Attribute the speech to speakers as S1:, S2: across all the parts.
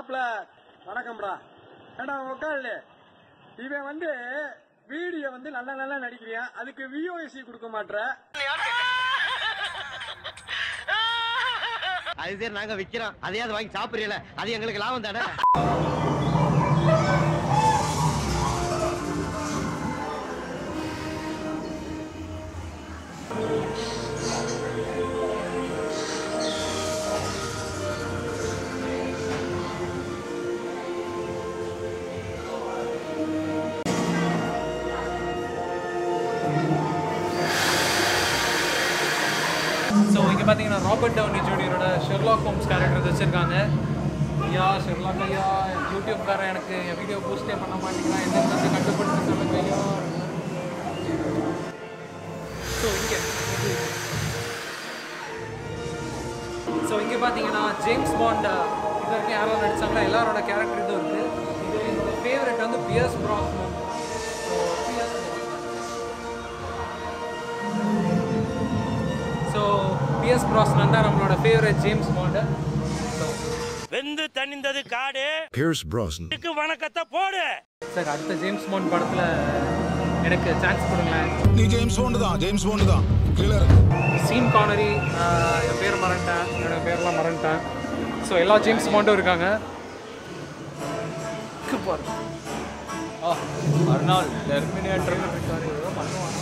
S1: மாப்பிள வணக்கம்டா ஏடா உட்காரு இவன் வந்து வீடியோ வந்து நல்லா நல்லா நடிக்கிறியான் அதுக்கு விஓஎஸ்சி கொடுக்க மாட்ற
S2: அது சரி நாங்க விக்கிறோம் அதையாவது வாங்கி சாப்பிடுறீல அது எங்களுக்கு லாபம் தானே
S3: ஸோ இங்கே பார்த்தீங்கன்னா ராபர்ட் டவுனி ஜூனியரோட ஷெர்லாக் ஹோம்ஸ் கேரக்டர் வச்சுருக்காங்க ஐயா ஷெர்லாக் ஐயா யூடியூப்காரன் எனக்கு என் வீடியோ போஸ்டே பண்ண மாட்டேங்கிறான் என்ன வந்து கண்டுபிடிச்சு சொல்லுங்க ஐயா ஸோ இங்கே ஸோ இங்கே பார்த்தீங்கன்னா ஜேம்ஸ் பாண்ட் இது வரைக்கும் யாரெல்லாம் நடிச்சாங்களோ எல்லாரோட கேரக்டர் இதுவும் இருக்குது இது என்னோட ஃபேவரட் வந்து Pierce Brosnan so Pierce so Pierce Brosnan தான் நம்மளோட ஃபேவரட் ஜேம்ஸ் பாண்டு ஸோ
S4: வெந்து தணிந்தது காடு
S5: Pierce Brosnan.
S4: இதுக்கு வணக்கத்தை போடு
S3: சார் அடுத்த ஜேம்ஸ் பாண்ட் படத்தில் எனக்கு சான்ஸ் கொடுங்களேன்
S6: நீ ஜேம்ஸ் பாண்டு தான் ஜேம்ஸ் பாண்டு தான் கிளர்
S3: சீன் கானரி ஆஹ், என் பேர் மறந்துட்டேன் என்னோட பேர்லாம் மறந்துட்டேன் ஸோ எல்லா ஜேம்ஸ் பாண்டும் இருக்காங்க இருக்கு பாரு ஆ மறுநாள் டெர்மினேட்டர்னு இருக்காரு ஏதோ பண்ணுவாங்க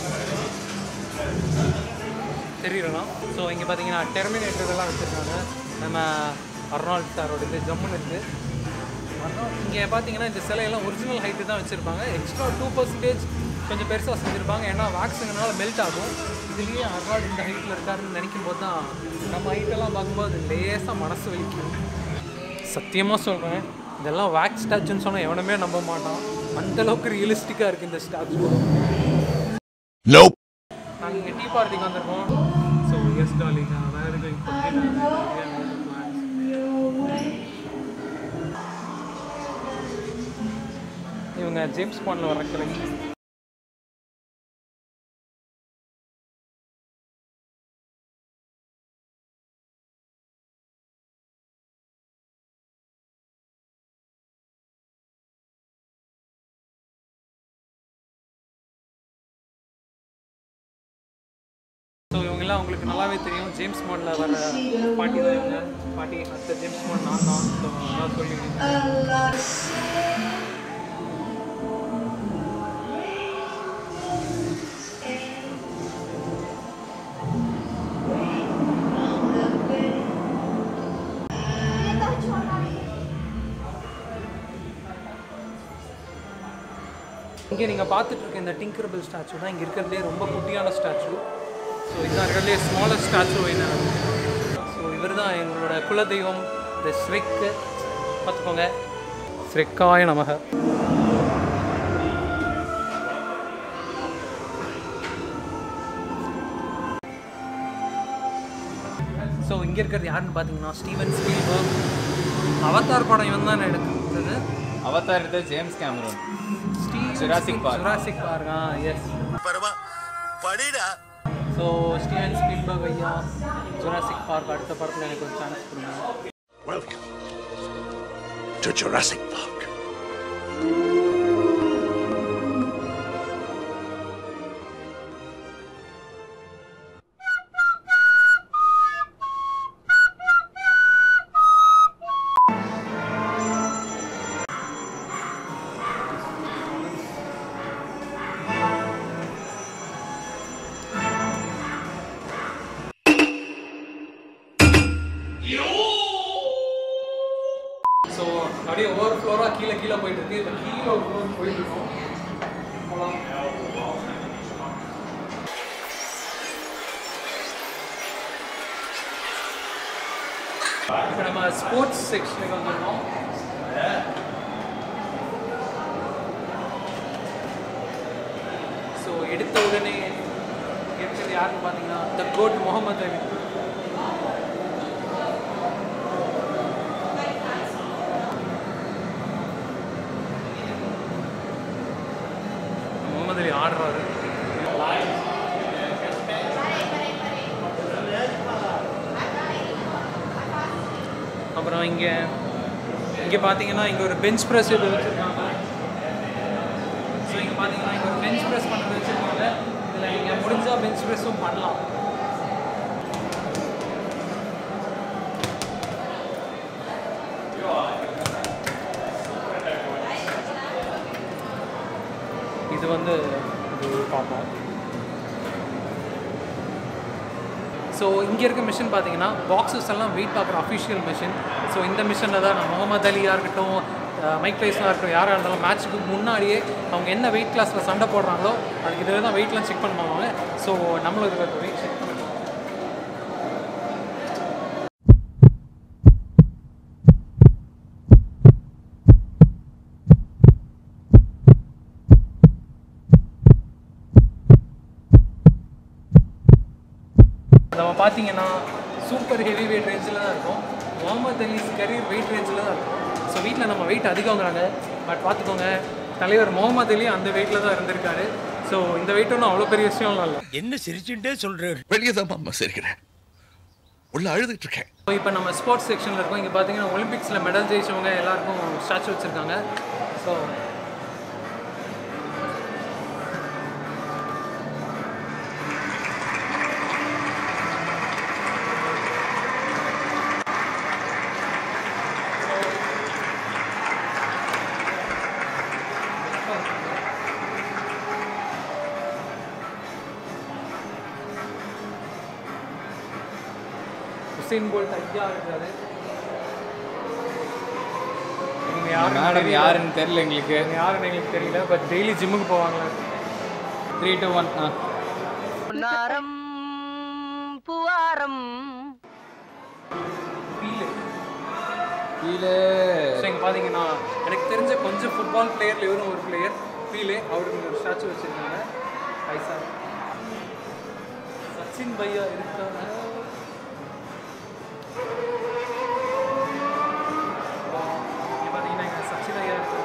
S3: தெரியலாம் ஸோ இங்கே பார்த்தீங்கன்னா டெர்மினேட்டர் இதெல்லாம் வச்சுருக்காங்க நம்ம அர்னால்ட் சாரோட இது ஜம்முன்னு இருக்குது இங்கே பார்த்தீங்கன்னா இந்த சிலையெல்லாம் ஒரிஜினல் ஹைட்டு தான் வச்சுருப்பாங்க எக்ஸ்ட்ரா டூ பர்சன்டேஜ் கொஞ்சம் பெருசாக செஞ்சுருப்பாங்க ஏன்னா வேக்ஸுங்கனால மெல்ட் ஆகும் இதுலேயே அர்னால்ட் இந்த ஹைட்டில் இருக்காருன்னு நினைக்கும் போது தான் நம்ம ஹைட்டெல்லாம் பார்க்கும்போது லேசாக மனசு வலிக்கும் சத்தியமாக சொல்கிறேன் இதெல்லாம் வேக்ஸ் ஸ்டாச்சுன்னு சொன்னால் எவனுமே நம்ப மாட்டான் அந்தளவுக்கு ரியலிஸ்டிக்காக இருக்குது இந்த ஸ்டாச்சு
S5: Nope.
S3: நாங்கள் இங்கே டீ பார்ட்டிக்கு வந்திருக்கோம் ஸோ எஸ் டாலிங் வேறு இவங்க ஜேம்ஸ் பாண்டில் வர கிளம்பி ஸோ இவங்கெல்லாம் உங்களுக்கு நல்லாவே தெரியும் ஜேம்ஸ் பாண்டில் வர பாட்டி தான் இவங்க பாட்டி அடுத்த ஜேம்ஸ் பாண்ட் நான் தான் ஸோ அதான் சொல்லி இங்கே நீங்கள் பார்த்துட்டு இருக்க இந்த டிங்கரபிள் ஸ்டாச்சு தான் இங்கே இருக்கிறதுலே ரொம்ப குட்டியான ஸ்டாச்சு ஸோ இதுதான் இருக்கிறதுலே ஸ்மாலஸ்ட் ஸ்டாச்சு என்ன ஸோ இவர் தான் எங்களோட குலதெய்வம் இந்த ஸ்ரெக்கு பார்த்துக்கோங்க ஸ்ரெக்காய நமக ஸோ இங்கே இருக்கிறது யாருன்னு பார்த்தீங்கன்னா ஸ்டீவன் ஸ்பீல்பர்க் அவதார் படம் இவன் தான் எடுத்தது
S7: அவதார் எடுத்தது James Cameron
S3: Steve
S7: Jurassic Park.
S3: Jurassic Park ஆ எஸ்
S6: பரவா படிடா
S3: ஸோ ஸ்டீவன் ஸ்பீல்பர்க் ஐயா ஜுராசிக் பார்க் அடுத்த படத்தில் எனக்கு ஒரு சான்ஸ் கொடுங்க
S5: Welcome to Jurassic Park.
S3: So அப்படியே ஒவ்வொரு ஃப்ளோராக கீழே கீழே போயிட்டு இருக்கு இப்போ கீழே ஒரு ஃப்ளோர் போயிட்டு இருக்கோம் போகலாம் இப்போ நம்ம ஸ்போர்ட்ஸ் செக்ஷனுக்கு வந்திருக்கோம் ஸோ எடுத்த உடனே இருக்கிறது யாருன்னு பார்த்தீங்கன்னா the goat Muhammad Ali Muhammad Ali ஆடுறாரு அப்புறம் இங்கே இங்கே பார்த்தீங்கன்னா இங்கே ஒரு பெஞ்ச் ப்ரெஸ் இது வச்சுருக்காங்க ஸோ இங்கே பார்த்தீங்கன்னா இங்கே ஒரு பெஞ்ச் ப்ரெஸ் பண்ணுறது வச்சுருக்காங்க இதில் நீங்கள் முடிஞ்சால் பெஞ்ச் ப்ரெஸ்ஸும் பண்ணலாம் இது வந்து இது பார்ப்போம் ஸோ இங்கே இருக்க மிஷின் பார்த்தீங்கன்னா பாக்ஸஸ் எல்லாம் வெயிட் பார்க்குற அஃபிஷியல் மிஷின் ஸோ இந்த மிஷினில் தான் நம்ம முகமது அலியாக இருக்கட்டும் அஹ் மைக் டைஸனாக இருக்கட்டும் யாராக இருந்தாலும் மேட்ச்சுக்கு முன்னாடியே அவங்க என்ன வெயிட் கிளாஸில் சண்டை போடுறாங்களோ அதுக்கு இதில் தான் வெயிட்லாம் செக் பண்ணுவாங்க ஸோ நம்மளும் இதுக்கு வெயிட் செக் பண்ணி நம்ம பார்த்தீங்கன்னா சூப்பர் ஹெவி வெயிட் ரேஞ்சில் தான் இருக்கும் முகமது அலிஸ் கரீர் வெயிட் ரேஞ்சில் தான் இருக்கும் ஸோ வீட்டில் நம்ம வெயிட் அதிகங்கிறாங்க பட் பார்த்துக்கோங்க தலைவர் முகமது அலி அந்த வெயிட்டில் தான் இருந்திருக்காரு ஸோ இந்த வெயிட் ஒன்றும் அவ்வளோ பெரிய விஷயம்லாம் இல்லை
S4: என்ன சிரிச்சுட்டே சொல்றேன்
S5: வெளியே தான் அம்மா சிரிக்கிறேன் உள்ள அழுதுட்டு இருக்கேன்
S3: ஸோ இப்போ நம்ம ஸ்போர்ட்ஸ் செக்ஷனில் இருக்கோம் இங்கே பார்த்தீங்கன்னா ஒலிம்பிக்ஸில் மெடல் ஜெயிச்சவங்க எல்லாருக்கும் ஸ்டாச்சு வச்சுருக்காங்க ஸோ உசைன் போல்ட் ஐயா இருக்காரு இவங்க யாருன்னு
S7: மேடம்
S3: தெரியல.
S7: யாருன்னு தெரியல எங்களுக்கு
S3: இவங்க யாருன்னு எங்களுக்கு தெரியல பட் டெய்லி ஜிம்முக்கு போவாங்களா
S7: த்ரீ டூ ஒன் ஆ
S2: புன்னாரம் புவாரம்
S3: ஃபீல்
S7: கீழே
S3: ஸோ இங்கே பார்த்தீங்கன்னா எனக்கு தெரிஞ்ச கொஞ்சம் ஃபுட்பால் பிளேயரில் இவரும் ஒரு பிளேயர் ஃபீலே அவருக்கு ஒரு ஸ்டாச்சு வச்சுருக்காங்க ஐசா சச்சின் பையா இருக்காங்க இங்க பார்த்தீங்கன்னா இங்க சச்சின் ஐயா இருக்காங்க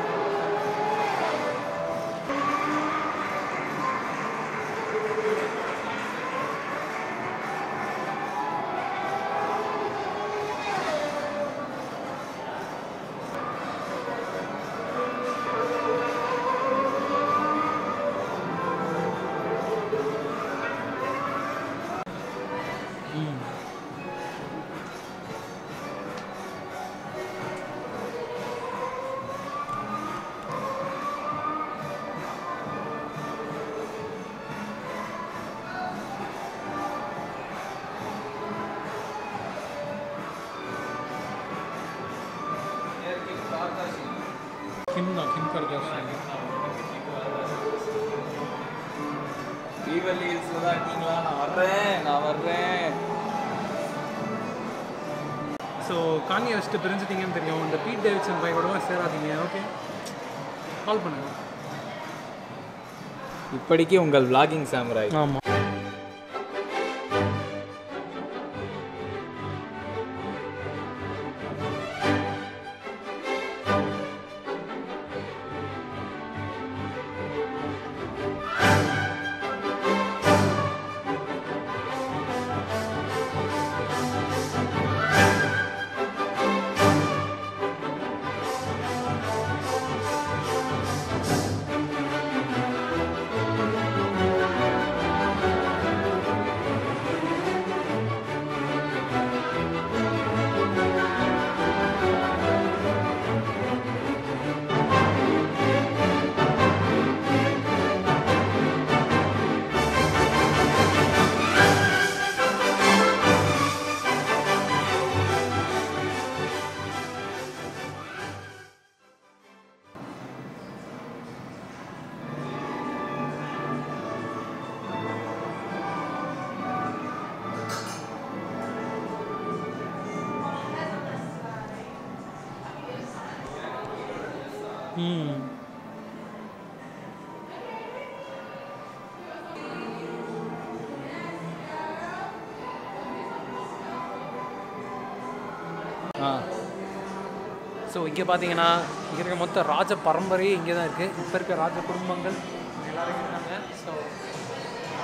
S3: கிம் தான் கிம் கர்தாஷியன்
S7: தீபாவளி ஹில்ஸ்ல தான் இருக்கீங்களா நான் வர்றேன் நான் வர்றேன்
S3: ஸோ காங்கி வச்சுட்டு பிரிஞ்சிட்டீங்கன்னு தெரியும் இந்த பீட் டேவிட்சன் பையோட சேராதீங்க ஓகே கால் பண்ணுங்க
S7: இப்படிக்கு உங்கள் vlogging சாமுராய்
S3: ஆமாம் ம்
S7: ஆ
S3: ஸோ இங்கே பார்த்தீங்கன்னா இங்கே இருக்க மொத்த ராஜ பரம்பரையே இங்கே தான் இருக்குது இப்போ இருக்க ராஜ குடும்பங்கள் எல்லாரும் இருக்காங்க ஸோ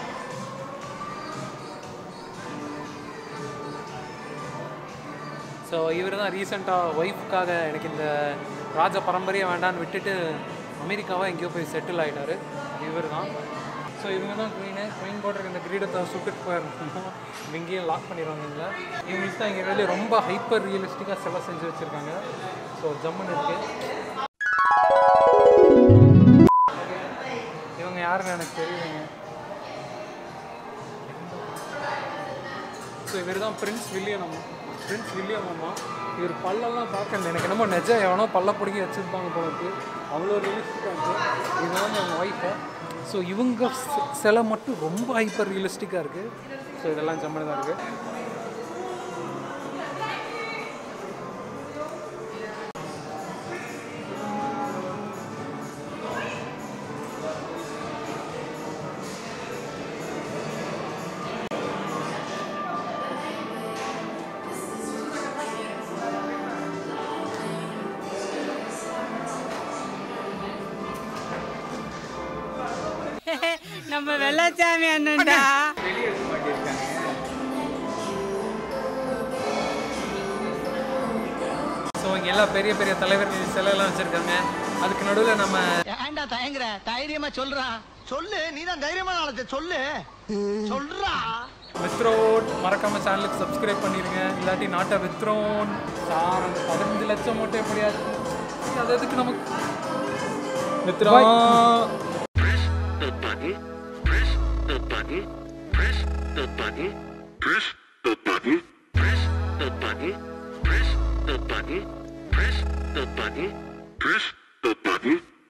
S3: ஸோ ஸோ இவர் தான் ரீசெண்டாக ஒய்ஃப்காக எனக்கு இந்த ராஜ பரம்பரையை வேண்டான்னு விட்டுட்டு அமெரிக்காவாக எங்கேயோ போய் செட்டில் ஆகிட்டாரு இவர் தான் ஸோ இவங்க தான் குவீனு குவீன் போட்டிருக்க இந்த கிரீடத்தை சுட்டுட்டு போயிருந்தோம் இங்கேயும் லாக் பண்ணிடுவாங்க இவங்க இவங்களுக்கு தான் இங்கே வெளியே ரொம்ப ஹைப்பர் ரியலிஸ்டிக்காக சிலை செஞ்சு வச்சுருக்காங்க ஸோ ஜம்முன்னு இருக்குது இவங்க யாருன்னு எனக்கு தெரியுதுங்க ஸோ இவர் தான் பிரின்ஸ் வில்லியம் அம்மா பிரின்ஸ் வில்லியம் அம்மா இவர் பல்லெல்லாம் பார்க்கல எனக்கு என்னமோ நெஜம் எவனோ பல்ல பிடிக்கி வச்சுருப்பாங்க போல இருக்கு அவ்வளோ ரியலிஸ்டிக்காக இருக்குது இது வந்து எங்கள் ஒய்ஃபை ஸோ இவங்க சி- சிலை மட்டும் ரொம்ப ஹைப்பர் ரியலிஸ்டிக்காக இருக்குது ஸோ இதெல்லாம் ஜம்மனு தான் இருக்குது
S8: நம்ம வெள்ளச்சாமி அண்ணன்டா
S3: ஸோ இங்கே எல்லாம் பெரிய பெரிய தலைவர்கள் சிலையெல்லாம் வச்சுருக்காங்க அதுக்கு நடுவில் நம்ம
S2: ஏன்டா தயங்குற தைரியமா சொல்றா சொல்லு நீ தான் தைரியமான ஆளத்தை சொல்லு சொல்றா
S3: வித்ரோன் மறக்காம சேனலுக்கு சப்ஸ்கிரைப் பண்ணிருங்க இல்லாட்டி நாட்டை வித்ரோன் சார் அந்த பதினஞ்சு லட்சம் மட்டும் எப்படியாச்சு அது எதுக்கு நமக்கு வித்ரோன்
S5: the button, press the button, press the button, press the button, press the button, press the button, press the button, press the button.